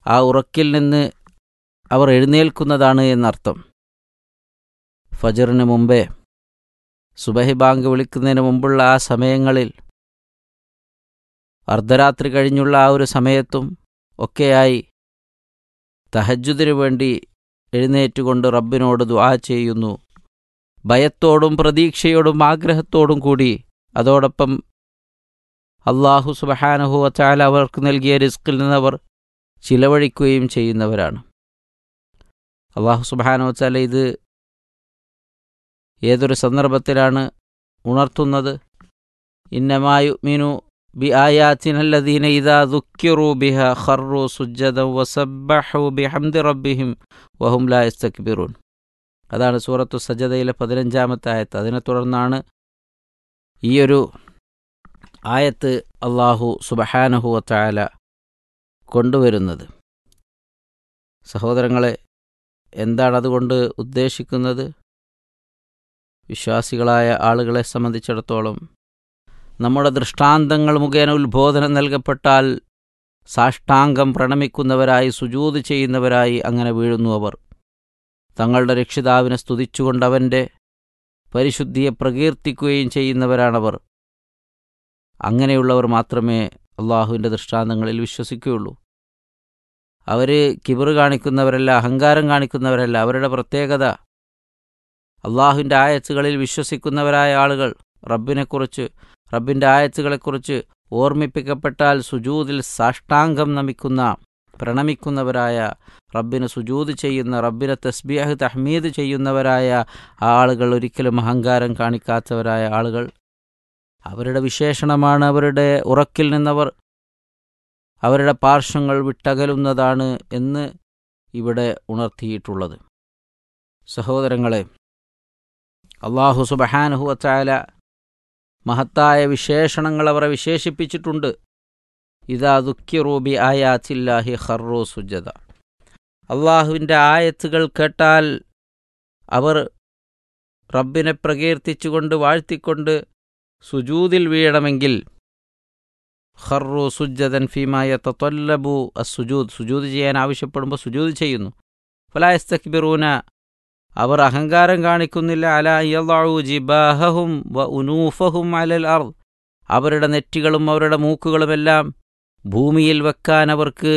ആ ഉറക്കിൽ നിന്ന് അവർ എഴുന്നേൽക്കുന്നതാണ് എന്നർത്ഥം ഫജറിന് മുമ്പേ സുബഹി ബാങ്ക് വിളിക്കുന്നതിന് മുമ്പുള്ള ആ സമയങ്ങളിൽ അർദ്ധരാത്രി കഴിഞ്ഞുള്ള ആ ഒരു സമയത്തും ഒക്കെയായി തഹജുദിനു വേണ്ടി എഴുന്നേറ്റുകൊണ്ട് റബ്ബിനോട് ദുആ ചെയ്യുന്നു ഭയത്തോടും പ്രതീക്ഷയോടും ആഗ്രഹത്തോടും കൂടി അതോടൊപ്പം അള്ളാഹു സുബഹാനഹു വച്ചാല അവർക്ക് നൽകിയ റിസ്കിൽ നിന്നവർ ചിലവഴിക്കുകയും ചെയ്യുന്നവരാണ് അള്ളാഹു സുബഹാനു വച്ചാല ഇത് ഏതൊരു സന്ദർഭത്തിലാണ് ഉണർത്തുന്നത് ഇന്നമായു മീനു ബി ആയാത്തിനല്ലദീന ഇതാ ദുഃഖിറു ബിഹ ഖർറു സുജ്ജദം വസബ്ബഹു ബിഹംദി റബ്ബിഹിം വഹും ലാ യസ്തക്ബിറൂൻ അതാണ് സൂറത്തു സജ്ജതയിലെ പതിനഞ്ചാമത്തെ ആയത്ത് അതിനെ തുടർന്നാണ് ഈയൊരു ആയത്ത് അള്ളാഹു സുബഹാനഹു വത്തായാല കൊണ്ടുവരുന്നത് സഹോദരങ്ങളെ എന്താണ് അതുകൊണ്ട് ഉദ്ദേശിക്കുന്നത് വിശ്വാസികളായ ആളുകളെ സംബന്ധിച്ചിടത്തോളം നമ്മുടെ ദൃഷ്ടാന്തങ്ങൾ മുഖേന ഉത്ബോധനം നൽകപ്പെട്ടാൽ സാഷ്ടാംഗം പ്രണമിക്കുന്നവരായി സുജൂത് ചെയ്യുന്നവരായി അങ്ങനെ വീഴുന്നു അവർ തങ്ങളുടെ രക്ഷിതാവിനെ സ്തുതിച്ചുകൊണ്ട് അവൻ്റെ പരിശുദ്ധിയെ പ്രകീർത്തിക്കുകയും ചെയ്യുന്നവരാണവർ അങ്ങനെയുള്ളവർ മാത്രമേ അള്ളാഹുവിൻ്റെ ദൃഷ്ടാന്തങ്ങളിൽ വിശ്വസിക്കുകയുള്ളൂ അവർ കിബറ് കാണിക്കുന്നവരല്ല അഹങ്കാരം കാണിക്കുന്നവരല്ല അവരുടെ പ്രത്യേകത അള്ളാഹുവിൻ്റെ ആയത്തുകളിൽ വിശ്വസിക്കുന്നവരായ ആളുകൾ റബ്ബിനെക്കുറിച്ച് റബ്ബിൻ്റെ ആയത്തുകളെക്കുറിച്ച് ഓർമ്മിപ്പിക്കപ്പെട്ടാൽ സുജൂതിൽ സാഷ്ടാംഗം നമിക്കുന്ന പ്രണമിക്കുന്നവരായ റബ്ബിന് സുജൂത് ചെയ്യുന്ന റബ്ബിനെ തസ്ബിയാഹ് തഹ്മീദ് ചെയ്യുന്നവരായ ആളുകൾ ഒരിക്കലും അഹങ്കാരം കാണിക്കാത്തവരായ ആളുകൾ അവരുടെ വിശേഷണമാണ് അവരുടെ ഉറക്കിൽ നിന്നവർ അവരുടെ പാർശ്വങ്ങൾ വിട്ടകലുന്നതാണ് എന്ന് ഇവിടെ ഉണർത്തിയിട്ടുള്ളത് സഹോദരങ്ങളെ അള്ളാഹു സുബഹാനുഹുവച്ചായ മഹത്തായ വിശേഷണങ്ങൾ അവരെ വിശേഷിപ്പിച്ചിട്ടുണ്ട് ഇതാ ദുഃഖിറൂബി ആയാത്തില്ലാഹി ഖർറു സുജത അള്ളാഹുവിൻ്റെ ആയത്തുകൾ കേട്ടാൽ അവർ റബ്ബിനെ പ്രകീർത്തിച്ചുകൊണ്ട് വാഴ്ത്തിക്കൊണ്ട് സുജൂതിൽ വീഴണമെങ്കിൽ ഖർറു സുജദൻ ഫീമായ തത്വല്ലബു അസുജൂദ് സുജൂദ് ചെയ്യാൻ ആവശ്യപ്പെടുമ്പോൾ സുജൂദ് ചെയ്യുന്നു ഫലായസ്തക്ബിറൂന അവർ അഹങ്കാരം കാണിക്കുന്നില്ല അല യദഉ ജിബാഹഹും വ ഉനൂഫഹും അലൽ അർദ് അവരുടെ നെറ്റികളും അവരുടെ മൂക്കുകളുമെല്ലാം ഭൂമിയിൽ വെക്കാൻ അവർക്ക്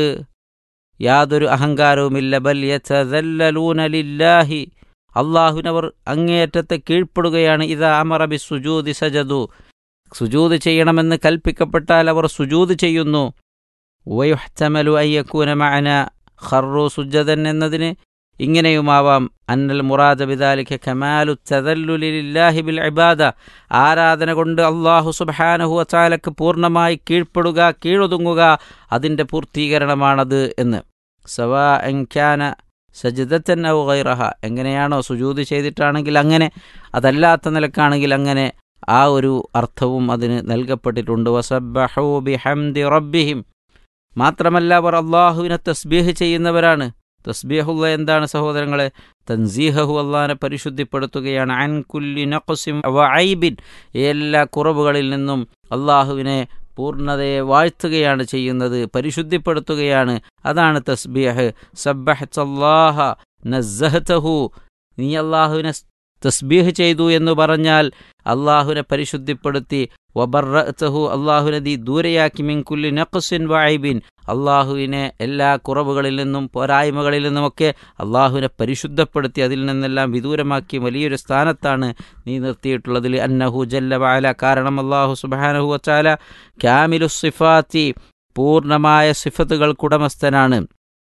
യാതൊരു അഹങ്കാരവുമില്ല ബൽ യതദല്ലലൂന ലില്ലാഹി അള്ളാഹുവിനവർ അങ്ങേയറ്റത്തെ കീഴ്പ്പെടുകയാണ് ഇതാ അമറബി സുജൂദി സജദു സുജൂദ് ചെയ്യണമെന്ന് കൽപ്പിക്കപ്പെട്ടാൽ അവർ സുജൂദ് ചെയ്യുന്നു വയുഹ്തമലു അയ്യക്കൂന മഅന ഖർറു സുജദൻ എന്നതിന് ഇങ്ങനെയുമാവാം അന്നൽ മുറാദ ബിദാലിക കമാലു തദല്ലുലില്ലാഹി ബിൽ ഇബാദ ആരാധന കൊണ്ട് അള്ളാഹു സുബ്ഹാനഹു വതആലക്ക് പൂർണ്ണമായി കീഴ്പ്പെടുക കീഴൊതുങ്ങുക അതിൻ്റെ പൂർത്തീകരണമാണത് എന്ന് സവാ എൻക്യാന സജിദത്തൻ ഔ ഗൈറഹ എങ്ങനെയാണോ സുജൂത് ചെയ്തിട്ടാണെങ്കിൽ അങ്ങനെ അതല്ലാത്ത നിലക്കാണെങ്കിൽ അങ്ങനെ ആ ഒരു അർത്ഥവും അതിന് നൽകപ്പെട്ടിട്ടുണ്ട് വസബ്ബഹു ബിഹംദി റബ്ബിഹിം മാത്രമല്ല അവർ അള്ളാഹുവിനെ തസ്ബീഹ് ചെയ്യുന്നവരാണ് തസ്ബീഹുള്ള എന്താണ് സഹോദരങ്ങളെ തൻസീഹഹു അള്ളാഹിനെ പരിശുദ്ധിപ്പെടുത്തുകയാണ് അൻ കുല്ലി നഖസിം വഐബിൻ എല്ലാ കുറവുകളിൽ നിന്നും അള്ളാഹുവിനെ പൂർണ്ണതയെ വാഴ്ത്തുകയാണ് ചെയ്യുന്നത് പരിശുദ്ധിപ്പെടുത്തുകയാണ് അതാണ് തസ്ബീഹ് സബ്ബഹ്തല്ലാഹ നസ്സഹ്തഹു നീ അള്ളാഹുവിനെ തസ്ബീഹ് ചെയ്തു എന്ന് പറഞ്ഞാൽ അള്ളാഹുവിനെ പരിശുദ്ധിപ്പെടുത്തി വബർറഹു അള്ളാഹുവിനെ നീ ദൂരെയാക്കി മിൻകുല്ലി നഖസിൻ വൈബിൻ അള്ളാഹുവിനെ എല്ലാ കുറവുകളിൽ നിന്നും പോരായ്മകളിൽ നിന്നുമൊക്കെ അള്ളാഹുവിനെ പരിശുദ്ധപ്പെടുത്തി അതിൽ നിന്നെല്ലാം വിദൂരമാക്കി വലിയൊരു സ്ഥാനത്താണ് നീ നിർത്തിയിട്ടുള്ളതിൽ അന്നഹു ജല്ല വാല കാരണം അള്ളാഹു സുബാനഹു വച്ചാല ക്യാമിലു സിഫാത്തി പൂർണ്ണമായ സിഫത്തുകൾക്കുടമസ്ഥനാണ്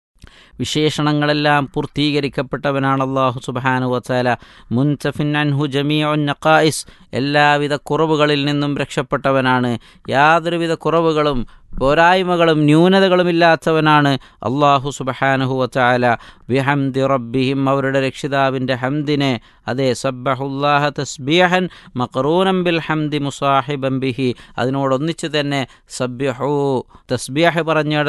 വിശേഷണങ്ങളെല്ലാം പൂർത്തീകരിക്കപ്പെട്ടവനാണ് അള്ളാഹു സുബാനു വച്ചാല മുൻസഫിൻ അൻഹു ജമിയുൻ നഖായിസ് എല്ലാവിധ കുറവുകളിൽ നിന്നും രക്ഷപ്പെട്ടവനാണ് യാതൊരുവിധ കുറവുകളും പോരായ്മകളും ന്യൂനതകളുമില്ലാത്തവനാണ് അള്ളാഹു സുബഹാനഹു വച്ചാല വിഹംദി റബ്ബിഹിം അവരുടെ രക്ഷിതാവിൻ്റെ ഹംദിനെ അതെ സബ്ബഹുല്ലാഹ തസ്ബീഹൻ മക്റൂനം ബിൽ ഹംദി മുസാഹിബം ബിഹി അതിനോടൊന്നിച്ച് തന്നെ സബ്യഹു തസ്ബീഹ് പറഞ്ഞ